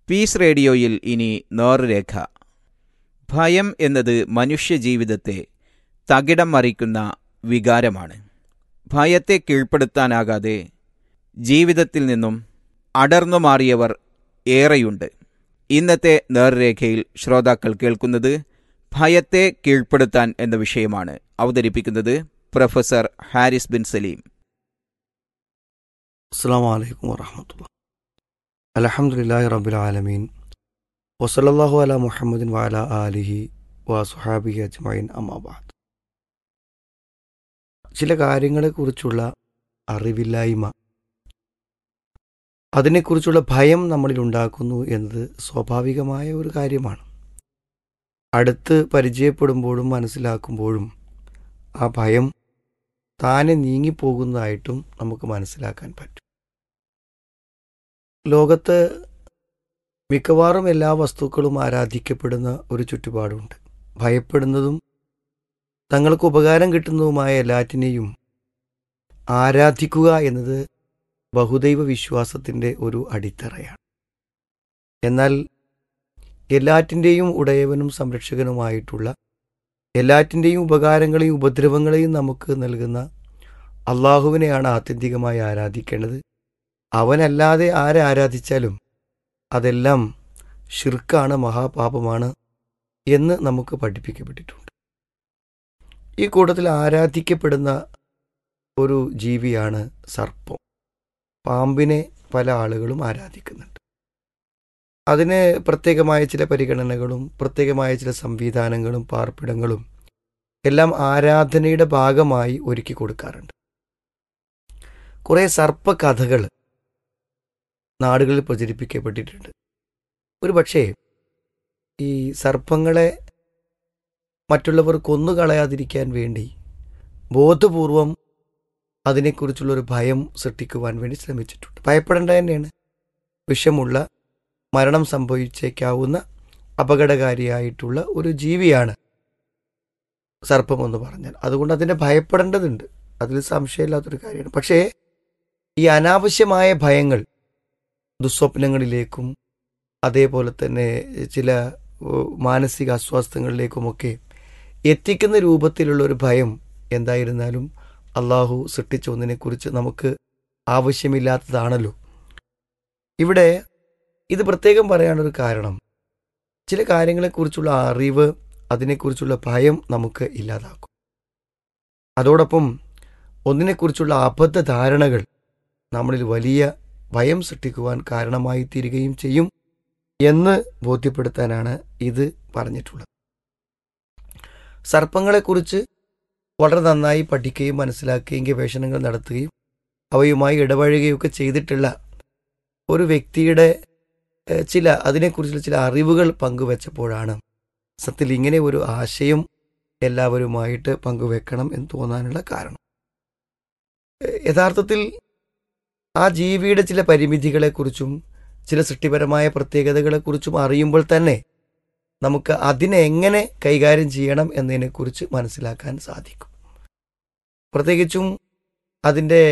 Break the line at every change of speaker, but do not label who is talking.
piece റേഡിയോയിൽ ഇനി നേർരേഖ ഭയം എന്നത് മനുഷ്യജീവിതത്തെ തകിടം മറിക്കുന്ന വികാരമാണ് ഭയത്തെ കീഴ്പ്പെടുത്താനാകാതെ ജീവിതത്തിൽ നിന്നും അടർന്നു മാറിയവർ ഏറെയുണ്ട് ഇന്നത്തെ നേർരേഖയിൽ ശ്രോതാക്കൾ കേൾക്കുന്നത് ഭയത്തെ കീഴ്പ്പെടുത്താൻ എന്ന വിഷയമാണ് അവതരിപ്പിക്കുന്നത് പ്രൊഫസർ ഹാരിസ് ബിൻ സലീം
അസ്സാം വലൈക്കും വറഹമത്തുള്ള അലഹമുല്ലാഹി റബുലാലമീൻ വസലല്ലാഹു അല മുഹമ്മദിൻ വാല ആലിഹി വസുഹാബി അജ്മൈൻ അമ്മാബാദ് ചില കാര്യങ്ങളെക്കുറിച്ചുള്ള അറിവില്ലായ്മ അതിനെക്കുറിച്ചുള്ള ഭയം നമ്മളിൽ ഉണ്ടാക്കുന്നു എന്നത് സ്വാഭാവികമായ ഒരു കാര്യമാണ് അടുത്ത് പരിചയപ്പെടുമ്പോഴും മനസ്സിലാക്കുമ്പോഴും ആ ഭയം താനെ നീങ്ങിപ്പോകുന്നതായിട്ടും നമുക്ക് മനസ്സിലാക്കാൻ പറ്റും ലോകത്ത് മിക്കവാറും എല്ലാ വസ്തുക്കളും ആരാധിക്കപ്പെടുന്ന ഒരു ചുറ്റുപാടുണ്ട് ഭയപ്പെടുന്നതും തങ്ങൾക്ക് ഉപകാരം കിട്ടുന്നതുമായ എല്ലാറ്റിനെയും ആരാധിക്കുക എന്നത് ബഹുദൈവ വിശ്വാസത്തിൻ്റെ ഒരു അടിത്തറയാണ് എന്നാൽ എല്ലാറ്റിൻ്റെയും ഉടയവനും സംരക്ഷകനുമായിട്ടുള്ള എല്ലാറ്റിൻ്റെയും ഉപകാരങ്ങളെയും ഉപദ്രവങ്ങളെയും നമുക്ക് നൽകുന്ന അള്ളാഹുവിനെയാണ് ആത്യന്തികമായി ആരാധിക്കേണ്ടത് അവനല്ലാതെ ആരെ ആരാധിച്ചാലും അതെല്ലാം ഷിർക്കാണ് മഹാപാപമാണ് എന്ന് നമുക്ക് പഠിപ്പിക്കപ്പെട്ടിട്ടുണ്ട് ഈ കൂട്ടത്തിൽ ആരാധിക്കപ്പെടുന്ന ഒരു ജീവിയാണ് സർപ്പം പാമ്പിനെ പല ആളുകളും ആരാധിക്കുന്നുണ്ട് അതിന് പ്രത്യേകമായ ചില പരിഗണനകളും പ്രത്യേകമായ ചില സംവിധാനങ്ങളും പാർപ്പിടങ്ങളും എല്ലാം ആരാധനയുടെ ഭാഗമായി ഒരുക്കി കൊടുക്കാറുണ്ട് കുറേ സർപ്പകഥകൾ നാടുകളിൽ പ്രചരിപ്പിക്കപ്പെട്ടിട്ടുണ്ട് ഒരു പക്ഷേ ഈ സർപ്പങ്ങളെ മറ്റുള്ളവർ കൊന്നുകളയാതിരിക്കാൻ വേണ്ടി ബോധപൂർവം അതിനെക്കുറിച്ചുള്ളൊരു ഭയം സൃഷ്ടിക്കുവാൻ വേണ്ടി ശ്രമിച്ചിട്ടുണ്ട് ഭയപ്പെടേണ്ട തന്നെയാണ് വിഷമുള്ള മരണം സംഭവിച്ചേക്കാവുന്ന അപകടകാരിയായിട്ടുള്ള ഒരു ജീവിയാണ് സർപ്പം എന്ന് പറഞ്ഞാൽ അതുകൊണ്ട് അതിനെ ഭയപ്പെടേണ്ടതുണ്ട് അതിൽ സംശയമില്ലാത്തൊരു കാര്യമാണ് പക്ഷേ ഈ അനാവശ്യമായ ഭയങ്ങൾ ദുസ്വപ്നങ്ങളിലേക്കും അതേപോലെ തന്നെ ചില മാനസിക അസ്വാസ്ഥങ്ങളിലേക്കുമൊക്കെ എത്തിക്കുന്ന രൂപത്തിലുള്ള ഒരു ഭയം എന്തായിരുന്നാലും അള്ളാഹു സൃഷ്ടിച്ച ഒന്നിനെക്കുറിച്ച് നമുക്ക് ആവശ്യമില്ലാത്തതാണല്ലോ ഇവിടെ ഇത് പ്രത്യേകം പറയാനൊരു കാരണം ചില കാര്യങ്ങളെക്കുറിച്ചുള്ള അറിവ് അതിനെക്കുറിച്ചുള്ള ഭയം നമുക്ക് ഇല്ലാതാക്കും അതോടൊപ്പം ഒന്നിനെക്കുറിച്ചുള്ള അബദ്ധ ധാരണകൾ നമ്മളിൽ വലിയ ഭയം സൃഷ്ടിക്കുവാൻ കാരണമായി തീരുകയും ചെയ്യും എന്ന് ബോധ്യപ്പെടുത്താനാണ് ഇത് പറഞ്ഞിട്ടുള്ളത് സർപ്പങ്ങളെക്കുറിച്ച് വളരെ നന്നായി പഠിക്കുകയും മനസ്സിലാക്കുകയും ഗവേഷണങ്ങൾ നടത്തുകയും അവയുമായി ഇടപഴകുകയൊക്കെ ചെയ്തിട്ടുള്ള ഒരു വ്യക്തിയുടെ ചില അതിനെക്കുറിച്ചുള്ള ചില അറിവുകൾ പങ്കുവെച്ചപ്പോഴാണ് സത്യത്തിൽ ഇങ്ങനെ ഒരു ആശയം എല്ലാവരുമായിട്ട് പങ്കുവെക്കണം എന്ന് തോന്നാനുള്ള കാരണം യഥാർത്ഥത്തിൽ ആ ജീവിയുടെ ചില പരിമിതികളെക്കുറിച്ചും ചില സൃഷ്ടിപരമായ പ്രത്യേകതകളെക്കുറിച്ചും അറിയുമ്പോൾ തന്നെ നമുക്ക് അതിനെ എങ്ങനെ കൈകാര്യം ചെയ്യണം എന്നതിനെക്കുറിച്ച് മനസ്സിലാക്കാൻ സാധിക്കും പ്രത്യേകിച്ചും അതിൻ്റെ